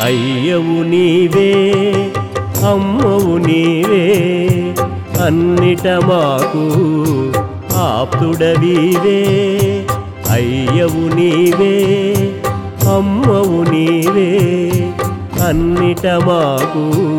అయ్యవు నీవే అమ్మవు నీవే అన్నిట మాకు ఆప్తుడవీవే అయ్యవు నీవే అమ్మవు నీవే అన్నిట మాకు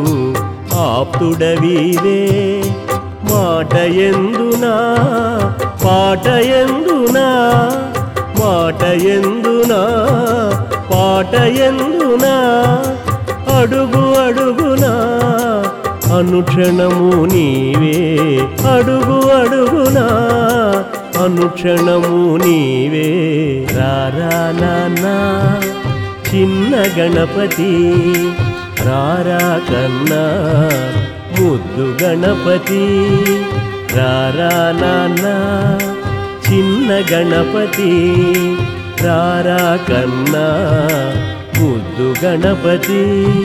ఆప్తుడవీవే మాట ఎందునా పాట ఎందునా మాట ఎందునా పాట ఎందునా అడుగు అడుగునా అనుక్షణము నీవే అడుగు అడుగునా అనుక్షణము నీవే రారా నాన్నా చిన్న గణపతి రారా కన్నా ముద్దు గణపతి రారా నాన్నా చిన్న గణపతి రారా కన్నా ముద్దు గణపతి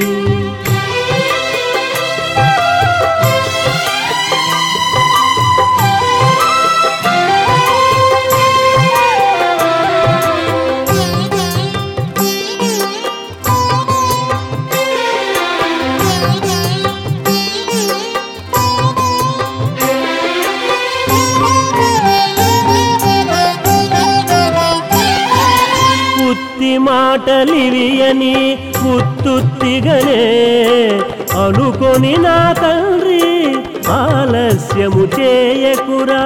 ఉత్తి మాటలివియని ఉత్తుత్తిగనే అనుకొని నా తండ్రి ఆలస్యము చేయకురా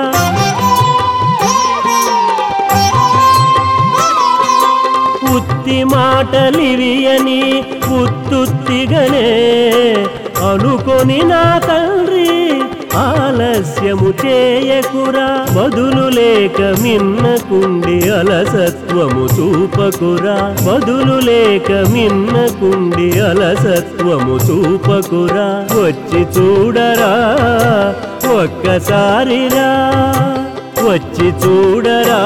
ఉత్తి మాటలివియని ఉత్తుత్తిగనే అనుకొని నా తండ్రి ఆలస్యము చేయకురా బదులు లేక మిన్నకుండి అలసత్వము చూపకురా బదులు లేక మిన్నకుండి అలసత్వము చూపకురా వచ్చి చూడరా ఒక్కసారిరా వచ్చి చూడరా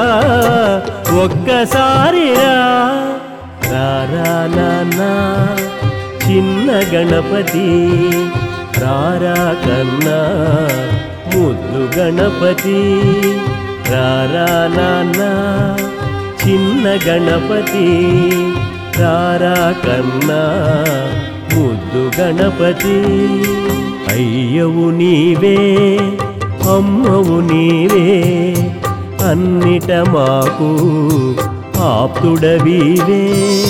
ఒక్కసారిరా రారా నాన్నా చిన్న గణపతి రారా కన్నా ముద్దు గణపతి రారా నాన్నా చిన్న గణపతి రారా కన్నా ముద్దు గణపతి అయ్యవు నీవే అమ్మవు నీవే అన్నిట మాకు ఆప్తుడవీవే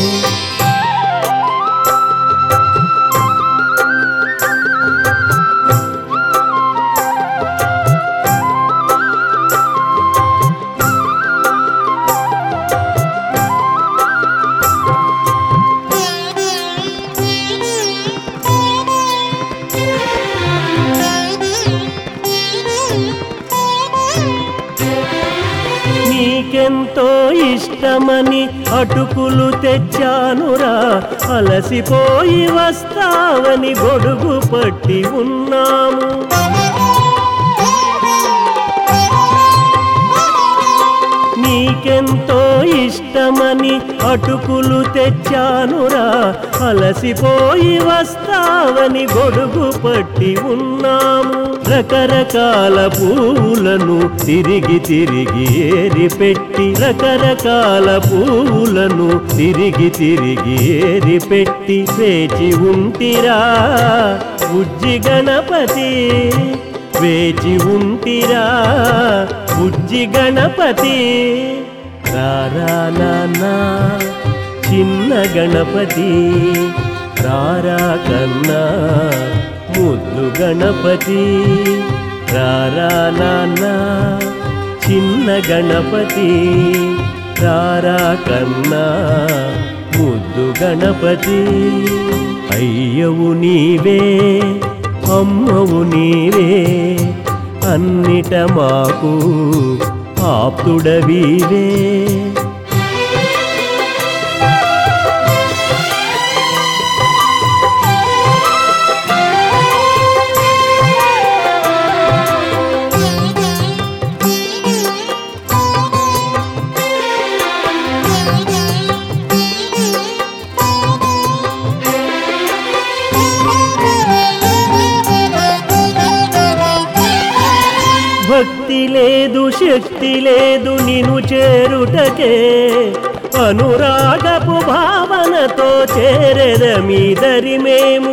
నీకెంతో ఇష్టమని అటుకులు తెచ్చానురా అలసిపోయి వస్తావని గొడుగు పట్టి ఉన్నాము నీకెంతో ఇష్టమని అటుకులు తెచ్చానురా అలసిపోయి వస్తావని గొడుగు పట్టి ఉన్నాము రకరకాల పూలను తిరిగి తిరిగి ఏరి పెట్టి రకరకాల పూలను తిరిగి తిరిగి ఏరి పెట్టి వేచి ఉంటిరా ఉజ్జి గణపతి వేచి ఉంటిరా బుజ్జి గణపతి రారా నాన్నా చిన్న గణపతి రారా కన్నా ముద్దు గణపతి రారా నాన్నా చిన్న గణపతి రారా కన్నా ముద్దు గణపతి అయ్యవు నీవే అమ్మవు నీవే అన్నిట మాకు ఆప్తుడవీవే భక్తి లేదు శక్తి లేదు నిను చేరుటకే అనురాగపు భావనతో చేరెదమీదరి మేము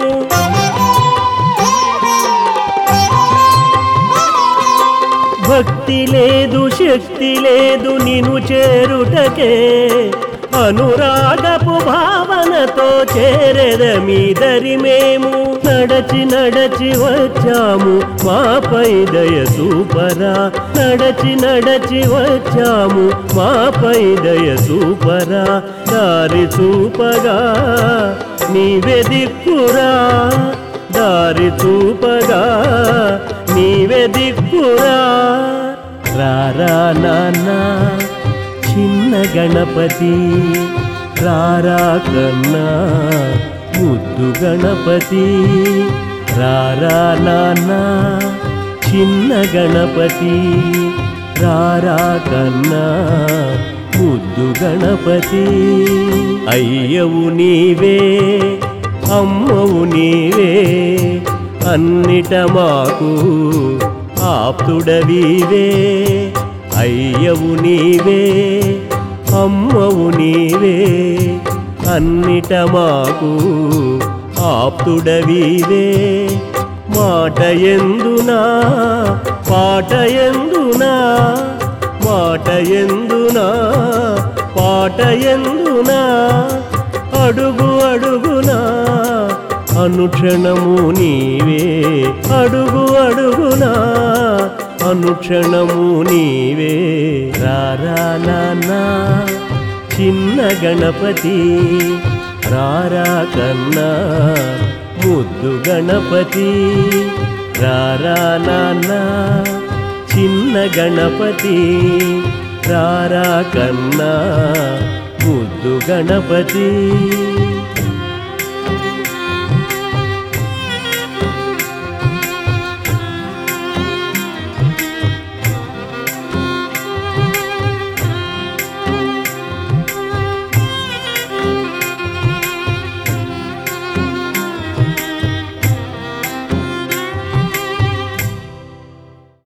భక్తి లేదు శక్తి లేదు నిను చేరుటకే అనురాగపు భావనతో చేరెదమీదరి మేము నడచి నడచి వచ్చాము మాపై దయ సూపరా నడచి నడచి వచ్చాము మాపై దయ సూపరా దారి చూపగా నీవే దిక్కురా దారి చూపగా నీవే దిక్కురా రారా నాన్న చిన్న గణపతి రారా కన్నా ముద్దు గణపతి రారా నాన్న చిన్న గణపతి రారా కన్నా ముద్దు గణపతి అయ్యవు నీవే అమ్మవు నీవే అన్నిట మాకు ఆప్తుడవీవే అయ్యవు నీవే అమ్మవు నీవే అన్నిట మాకు ఆప్తుడవీవే మాట ఎందునా పాట ఎందునా మాట ఎందునా పాట ఎందునా అడుగు అడుగునా అనుక్షణము నీవే అడుగు అడుగునా అనుక్షణము నీవే రారా నాన్న చిన్న గణపతి రారా కన్నా ముద్దు గణపతి రారా నాన్న చిన్న గణపతి రారా కన్నా ముద్దు గణపతి